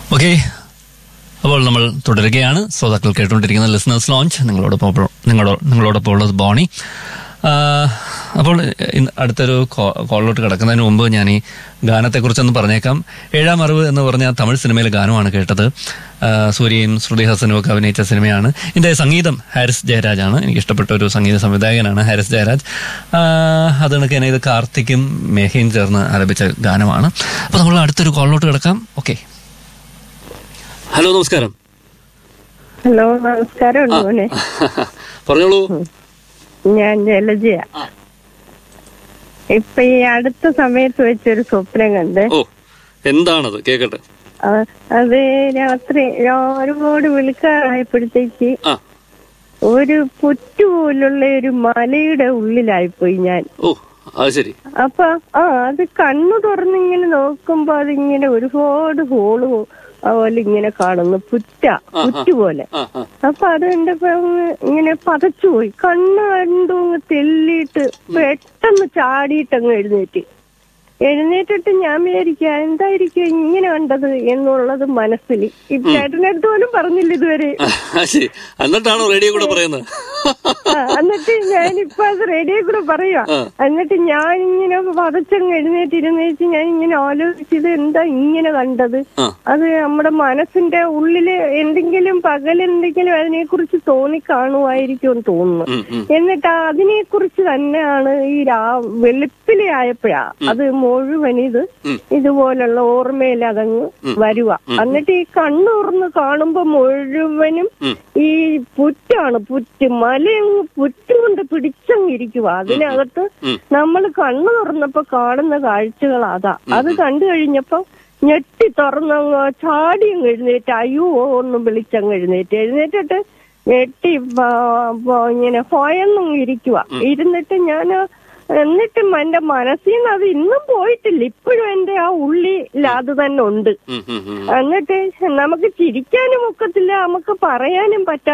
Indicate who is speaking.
Speaker 1: Okay അപ്പോൾ നമ്മൾ തുടരുകയാണ് ശ്രോതാക്കൾ കേട്ടുകൊണ്ടിരിക്കുന്ന ലിസണേഴ്സ് ലോഞ്ച് നിങ്ങളോടൊപ്പം ഇപ്പോൾ- നിങ്ങളോ നിങ്ങളോടൊപ്പം ഉള്ളത് ബോണി ആ, അപ്പോൾ ഇന്ന് അടുത്തൊരു കോ- കോളിലോട്ട് കിടക്കുന്നതിന് മുമ്പ് ഞാൻ ഈ ഗാനത്തെക്കുറിച്ചൊന്ന് പറഞ്ഞേക്കാം ഏഴാം അറിവ് എന്ന് പറഞ്ഞ തമിഴ് സിനിമയിലെ ഗാനമാണ് കേട്ടത് ആ, സൂര്യയും ശ്രുതി ഹസനും ഒക്കെ അഭിനയിച്ച സിനിമയാണ് ഇതിന്റെ സംഗീതം ഹാരിസ് ജയരാജാണ് എനിക്ക് ഇഷ്ടപ്പെട്ട ഒരു സംഗീത സംവിധായകനാണ് ഹാരിസ് ജയരാജ് ആ, അത് കണക്ക് തന്നെ ഇത് കാർത്തിക്കും മേഹയും ചേർന്ന് ആലപിച്ച ഗാനമാണ് അപ്പോൾ നമ്മൾ അടുത്തൊരു കോളിലോട്ട് കിടക്കാം ഓക്കെ ഹലോ നമസ്കാരം
Speaker 2: ഹലോ നമസ്കാരം മോനെ
Speaker 1: പറഞ്ഞോളൂ
Speaker 2: ഞാൻ ജലജയ ഇപ്പൊ ഈ അടുത്ത സമയത്ത് വെച്ചൊരു സ്വപ്നം കണ്ട്
Speaker 1: ഓ എന്താണത് കേക്കട്ടെ
Speaker 2: ആ, അത് രാത്രി രാ- ഒരുപാട് വിളിക്കാറായപ്പോഴത്തേക്ക്
Speaker 1: ആ
Speaker 2: ഒരു പുറ്റുപോലുള്ള ഒരു മലയുടെ ഉള്ളിലായിപ്പോയി ഞാൻ
Speaker 1: ഓ അത് ശരി
Speaker 2: അപ്പൊ ആ അത് കണ്ണു തുറന്നിങ്ങനെ നോക്കുമ്പോ അതിങ്ങനെ ഒരുപാട് ഹോള് പോലെ ഇങ്ങനെ കാണുന്നു പുറ്റ പുറ്റു പോലെ
Speaker 1: ആ ആ
Speaker 2: അപ്പൊ അത് കണ്ടപ്പോ അങ്ങ് ഇങ്ങനെ പതച്ചുപോയി കണ്ണ് കണ്ടു അങ്ങ് തെല്ലിയിട്ട് പെട്ടെന്ന് ചാടിയിട്ട് അങ്ങ് എഴുന്നേറ്റ് എഴുന്നേറ്റിട്ട് ഞാൻ വിചാരിക്കുക എന്തായിരിക്കും ഇങ്ങനെ കണ്ടത് എന്നുള്ളത് മനസ്സിൽ ഈ ചേട്ടനടുത്ത് പോലും പറഞ്ഞില്ല ഇതുവരെ
Speaker 1: ആ, ശരി എന്നിട്ടാണോ റേഡിയോ കൂടെ പറയുന്നത്
Speaker 2: ആ, എന്നിട്ട് ഞാനിപ്പൊ അത് റേഡിയോ കൂടെ പറയുക
Speaker 1: ആ.
Speaker 2: എന്നിട്ട് ഞാൻ ഇങ്ങനെ പതച്ചങ്ങ് എഴുന്നേറ്റിരുന്നേച്ച് ഞാൻ ഇങ്ങനെ ആലോചിച്ചത് എന്താ ഇങ്ങനെ കണ്ടത്
Speaker 1: ആ
Speaker 2: അത് നമ്മുടെ മനസ്സിന്റെ ഉള്ളില് എന്തെങ്കിലും പകൽ എന്തെങ്കിലും അതിനെ കുറിച്ച് തോന്നി കാണുമായിരിക്കും തോന്നുന്നു
Speaker 1: ഉം, ഉം.
Speaker 2: എന്നിട്ട് അതിനെ കുറിച്ച് തന്നെയാണ് ഈ രാ വെളുപ്പിലെ ആയപ്പോഴാ അത് മുഴുവൻ ഇത്
Speaker 1: ഉം.
Speaker 2: ഇതുപോലുള്ള ഓർമ്മയിൽ അതങ്ങ് വരുക എന്നിട്ട് ഈ കണ്ണു തുറന്ന് കാണുമ്പോ മുഴുവനും
Speaker 1: ഉം.
Speaker 2: ഈ പുറ്റാണ് പുറ്റ് മലയങ്ങ് പുറ്റുകൊണ്ട് പിടിച്ചങ്ങിരിക്കുക അതിനകത്ത്
Speaker 1: ഉം.
Speaker 2: നമ്മൾ കണ്ണു തുറന്നപ്പോ കാണുന്ന കാഴ്ചകൾ അതാ അത് കണ്ടു കഴിഞ്ഞപ്പോ ഞെട്ടി തുറന്നങ്ങ് ചാടി അങ്ങ് എഴുന്നേറ്റ് അയ്യോ ഒന്ന് വിളിച്ചങ്ങ് എഴുന്നേറ്റ് എഴുന്നേറ്റിട്ട് ഞെട്ടി പ- പ- ഇങ്ങനെ ഭയന്നങ്ങ് ഇരിക്കുക ഇരുന്നിട്ട് ഞാൻ എന്നിട്ടും എന്റെ മനസ്സിൽ നിന്ന് അത് ഇന്നും പോയിട്ടില്ല ഇപ്പോഴും എന്റെ ആ ഉള്ളിൽ അത് തന്നെ ഉണ്ട്
Speaker 1: ഉം, ഉം, ഉം.
Speaker 2: എന്നിട്ട് നമുക്ക് ചിരിക്കാനും ഒക്കത്തില്ല നമുക്ക് പറയാനും പറ്റാ